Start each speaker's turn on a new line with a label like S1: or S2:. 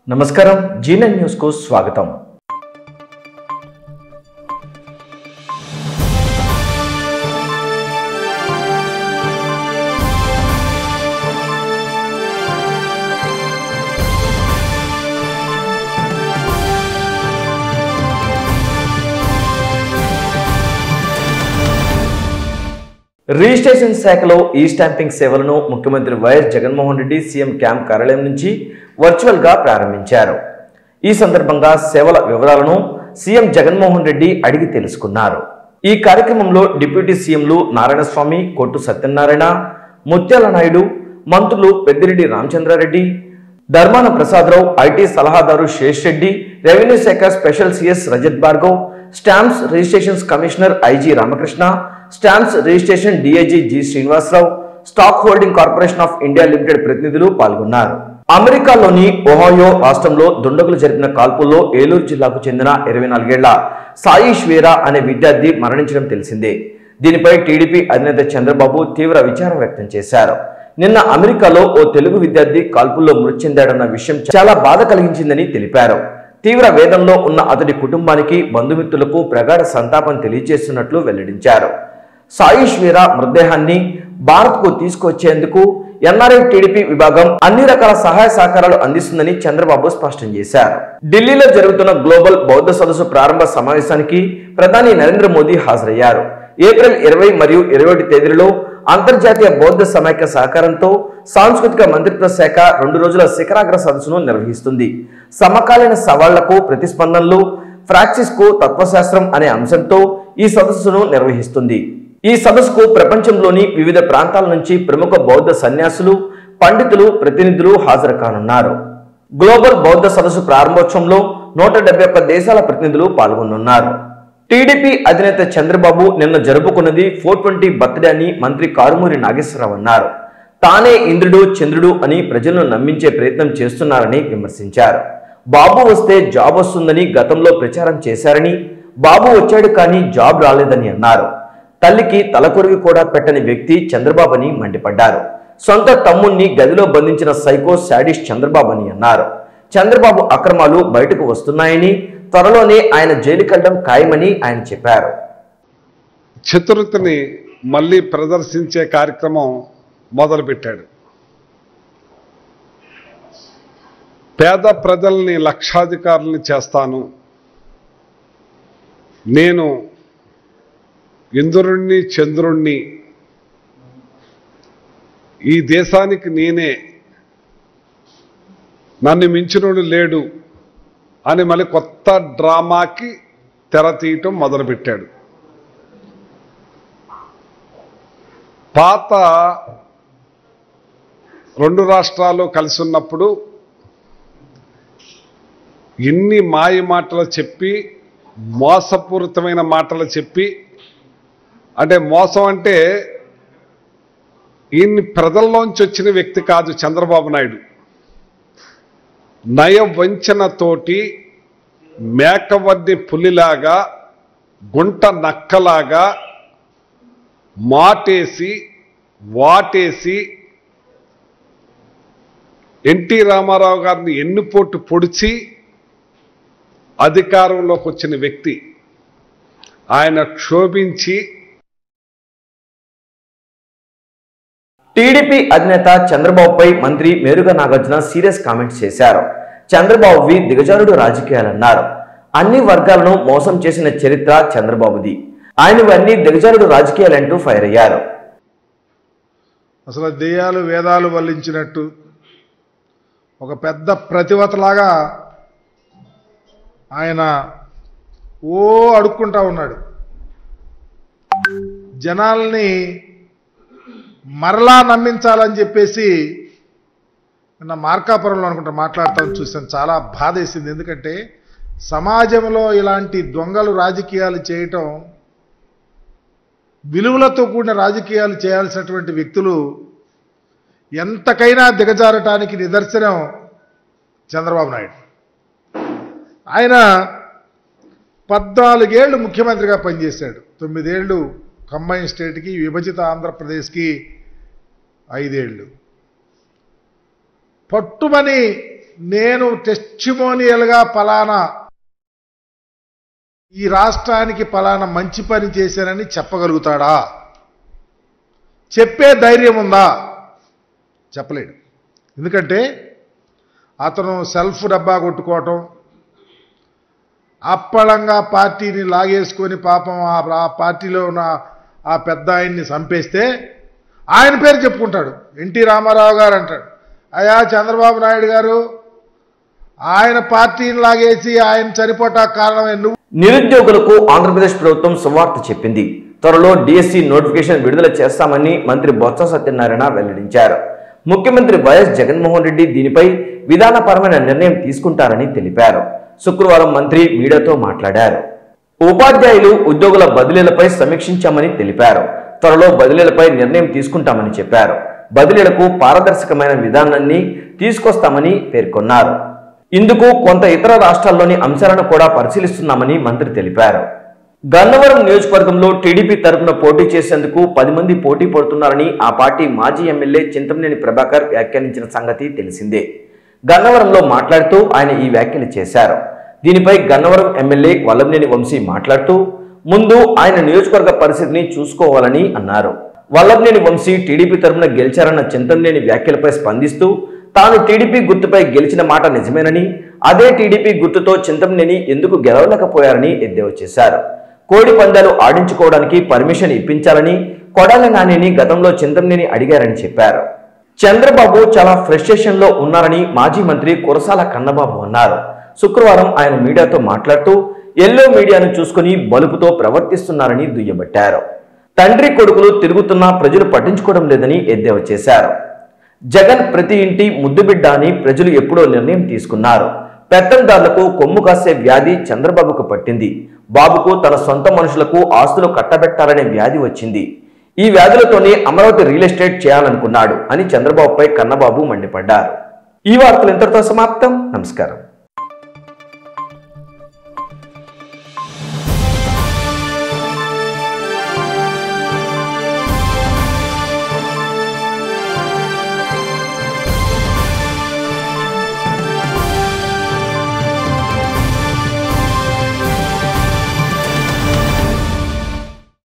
S1: నమస్కారం జీనన్ న్యూస్కు స్వాగతం రిజిస్ట్రేషన్ శాఖలో ఈ స్టాంపింగ్ సేవలను ముఖ్యమంత్రి YS Jaganmohan Reddy CM camp కార్యాలయం నుంచి వర్చువల్గా ప్రారంభించారు ఈ సందర్భంగా సేవల వివరాలను సీఎం జగన్మోహన్ రెడ్డి అడిగి తెలుసుకున్నారు ఈ కార్యక్రమంలో డిప్యూటీ సీఎంలు నారాయణస్వామి కొట్టు సత్యనారాయణ ముత్యాల నాయుడు మంత్రులు పెద్దిరెడ్డి రామచంద్రారెడ్డి ధర్మాన ప్రసాదరావు ఐటీ సలహాదారు శేష్ రెడ్డి రెవెన్యూ శాఖ special CS Rajat Bhargav stamps registrations commissioner IG Ramakrishna stamps registration DIG G Srinivasarao stock holding corporation of India limited ప్రతినిధులు పాల్గొన్నారు అమెరికాలోని ఒహాయో రాష్ట్రంలో దుండగులు జరిపిన కాల్పుల్లో ఏలూరు జిల్లాకు చెందిన ఇరవై నాలుగేళ్ల సాయి శ్వేరా అనే విద్యార్థి మరణించడం తెలిసిందే దీనిపై టీడీపీ అధినేత చంద్రబాబు తీవ్ర విచారం వ్యక్తం చేశారు నిన్న అమెరికాలో ఓ తెలుగు విద్యార్థి కాల్పుల్లో మృతి చెందాడన్న విషయం చాలా బాధ కలిగించిందని తెలిపారు తీవ్ర వేదంలో ఉన్న అతడి కుటుంబానికి బంధుమిత్రులకు ప్రగాఢ సంతాపం తెలియజేస్తున్నట్లు వెల్లడించారు సాయి శ్వీరా మృతదేహాన్ని భారత్కు తీసుకొచ్చేందుకు ఎన్ఆర్ఐ టీడీపీ విభాగం అన్ని రకాల సహాయ సహకారాలు అందిస్తుందని చంద్రబాబు స్పష్టం చేశారు ఢిల్లీలో జరుగుతున్న గ్లోబల్ బౌద్ధ సదస్సు ప్రారంభ సమావేశానికి ప్రధాని నరేంద్ర మోదీ హాజరయ్యారు ఏప్రిల్ ఇరవై మరియు ఇరవై ఒకటి తేదీలలో అంతర్జాతీయ బౌద్ధ సమైక్య సహకారంతో సాంస్కృతిక మంత్రిత్వ శాఖ రెండు రోజుల శిఖరాగ్ర సదస్సును నిర్వహిస్తుంది సమకాలీన సవాళ్లకు ప్రతిస్పందనలు ఫ్రాక్సిస్ కు తత్వశాస్త్రం అనే అంశంతో ఈ సదస్సును నిర్వహిస్తుంది ఈ సదస్సుకు ప్రపంచంలోని వివిధ ప్రాంతాల నుంచి ప్రముఖ బౌద్ధ సన్యాసులు పండితులు ప్రతినిధులు హాజరు కానున్నారు గ్లోబల్ బౌద్ధ సదస్సు ప్రారంభోత్సవంలో నూట డెబ్బై ఒక్క దేశాల ప్రతినిధులు పాల్గొనున్నారు టీడీపీ అధినేత చంద్రబాబు నిన్న జరుపుకున్నది ఫోర్ ట్వంటీ బర్త్డే అని మంత్రి కారుమూరి నాగేశ్వరరావు అన్నారు తానే ఇంద్రుడు చంద్రుడు అని ప్రజలను నమ్మించే ప్రయత్నం చేస్తున్నారని విమర్శించారు బాబు వస్తే జాబ్ వస్తుందని గతంలో ప్రచారం చేశారని బాబు వచ్చాడు కానీ జాబ్ రాలేదని అన్నారు తల్లికి తలకొరివి కూడా పెట్టని వ్యక్తి చంద్రబాబు అని మండిపడ్డారు సొంత తమ్ముణ్ణి గదిలో బంధించిన సైకో శాడిస్ట్ చంద్రబాబు అని అన్నారు చంద్రబాబు అక్రమాలు బయటకు వస్తున్నాయని త్వరలోనే ఆయన జైలుకెళ్ళడం ఖాయమని ఆయన చెప్పారు
S2: చతుర్థిని మళ్ళీ ప్రదర్శించే కార్యక్రమం మొదలుపెట్టాడు పేద ప్రజల్ని లక్షాధికారుల్ని చేస్తాను నేను ఇంద్రుణ్ణి చంద్రుణ్ణి ఈ దేశానికి నేనే నన్ను మించినోడు లేడు అని మళ్ళీ కొత్త డ్రామాకి తెర తీయటం మొదలుపెట్టాడు పాత రెండు రాష్ట్రాలు కలిసి ఉన్నప్పుడు ఎన్ని మాయ మాటలు చెప్పి మోసపూరితమైన మాటలు చెప్పి అంటే మోసం అంటే ఈయన్ని ప్రజల్లోంచి వచ్చిన వ్యక్తి కాదు చంద్రబాబు నాయుడు నయ వంచనతోటి మేకవద్ది పులిలాగా గుంట నక్కలాగా మాటేసి వాటేసి ఎన్టీ రామారావు గారిని ఎన్నుపోటు పొడిచి అధికారంలోకి వచ్చిన వ్యక్తి ఆయన క్షోభించి
S1: టీడీపీ అధినేత చంద్రబాబుపై మంత్రి మేరుగా నాగార్జున సీరియస్ కామెంట్స్ చేశారు చంద్రబాబువి దిగజారుడు రాజకీయాలన్నారు అన్ని వర్గాలను మోసం చేసిన చరిత్ర చంద్రబాబుది ఆయనవన్నీ దిగజారుడు రాజకీయాలంటూ ఫైర్ అయ్యారు
S3: అసలు దెయ్యాలు వేదాలు వల్లించినట్టు ఒక పెద్ద ప్రతివతలాగా ఆయన ఓ అడుక్కుంటా ఉన్నాడు జనాల్ని మరలా నమ్మించాలని చెప్పేసి నిన్న మార్కాపురంలో అనుకుంటా మాట్లాడతాను చూసాను చాలా బాధ వేసింది ఎందుకంటే సమాజంలో ఇలాంటి దొంగలు రాజకీయాలు చేయటం విలువలతో కూడిన రాజకీయాలు చేయాల్సినటువంటి వ్యక్తులు ఎంతకైనా దిగజారటానికి నిదర్శనం చంద్రబాబు నాయుడు ఆయన పద్నాలుగేళ్లు ముఖ్యమంత్రిగా పనిచేశాడు తొమ్మిదేళ్లు కంబైన్ స్టేట్కి విభజిత ఆంధ్రప్రదేశ్కి ఐదేళ్లు పట్టుమని నేను టెస్టిమోనియల్గా పలానా ఈ రాష్ట్రానికి పలానా మంచి పని చేశానని చెప్పగలుగుతాడా చెప్పే ధైర్యం ఉందా చెప్పలేడు ఎందుకంటే అతను సెల్ఫ్ డబ్బా కొట్టుకోవటం అప్పళంగా పార్టీని లాగేసుకొని పాపం ఆ ఆ పార్టీలో ఉన్న ఆ పెద్ద ఆయన్ని చంపేస్తే ఆయన పేరు చెప్పుకుంటాడు ఎన్టీ రామారావు గారు అంటాడు అయ్యా చంద్రబాబు నాయుడు గారు ఆయన పార్టీని లాగేసి ఆయన చనిపోటానికి కారణమే నువ్వు
S1: నిరుద్యోగులకు ఆంధ్రప్రదేశ్ ప్రభుత్వం సువార్త చెప్పింది త్వరలో డిఎస్సి నోటిఫికేషన్ విడుదల చేస్తామని మంత్రి బొత్స సత్యనారాయణ వెల్లడించారు ముఖ్యమంత్రి వైఎస్ జగన్మోహన్ రెడ్డి దీనిపై విధానపరమైన నిర్ణయం తీసుకుంటారని తెలిపారు శుక్రవారం మంత్రి మీడియాతో మాట్లాడారు ఉపాధ్యాయులు ఉద్యోగుల బదిలీలపై సమీక్షించామని తెలిపారు త్వరలో బదిలీలపై నిర్ణయం తీసుకుంటామని చెప్పారు బదిలీలకు పారదర్శకమైన విధానాన్ని తీసుకొస్తామని పేర్కొన్నారు ఇందుకు కొంత ఇతర రాష్ట్రాల్లోని అంశాలను కూడా పరిశీలిస్తున్నామని మంత్రి తెలిపారు గన్నవరం నియోజకవర్గంలో టీడీపీ తరపున పోటీ చేసేందుకు పది మంది పోటీ పడుతున్నారని ఆ పార్టీ మాజీ ఎమ్మెల్యే చింతమనేని ప్రభాకర్ వ్యాఖ్యానించిన సంగతి తెలిసిందే గన్నవరంలో మాట్లాడుతూ ఆయన ఈ వ్యాఖ్యలు చేశారు దీనిపై గన్నవరం ఎమ్మెల్యే వల్లభనేని వంశీ మాట్లాడుతూ ముందు ఆయన నియోజకవర్గ పరిస్థితిని చూసుకోవాలని అన్నారు వల్లభనేని వంశీ టీడీపీ తరపున గెలిచారన్న చింతమనేని వ్యాఖ్యలపై స్పందిస్తూ తాను టీడీపీ గుర్తుపై గెలిచిన మాట నిజమేనని అదే టీడీపీ గుర్తుతో చింతమనేని ఎందుకు గెలవలేకపోయారని ఎద్దేవా చేశారు కోడి పందాలు ఆడించుకోవడానికి పర్మిషన్ ఇప్పించాలని కొడాలి నానిని గతంలో చింతమనేని అడిగారని చెప్పారు చంద్రబాబు చాలా ఫ్రస్ట్రేషన్ లో ఉన్నారని మాజీ మంత్రి కురసాల కన్నబాబు అన్నారు శుక్రవారం ఆయన మీడియాతో మాట్లాడుతూ ఎల్లో మీడియాను చూసుకుని బలుపుతో ప్రవర్తిస్తున్నారని దుయ్యబట్టారు తండ్రి కొడుకులు తిరుగుతున్నా ప్రజలు పట్టించుకోవడం లేదని ఎద్దేవా చేశారు జగన్ ప్రతి ఇంటి ముద్దుబిడ్డ అని ప్రజలు ఎప్పుడో నిర్ణయం తీసుకున్నారు పెత్తందారులకు కొమ్ము కాసే వ్యాధి చంద్రబాబుకు పట్టింది బాబుకు తన సొంత మనుషులకు ఆస్తులు కట్టబెట్టాలనే వ్యాధి వచ్చింది ఈ వ్యాధులతోనే అమరావతి రియల్ ఎస్టేట్ చేయాలనుకున్నాడు అని చంద్రబాబుపై కన్నబాబు మండిపడ్డారు ఈ వార్తలు ఇంతటితో సమాప్తం నమస్కారం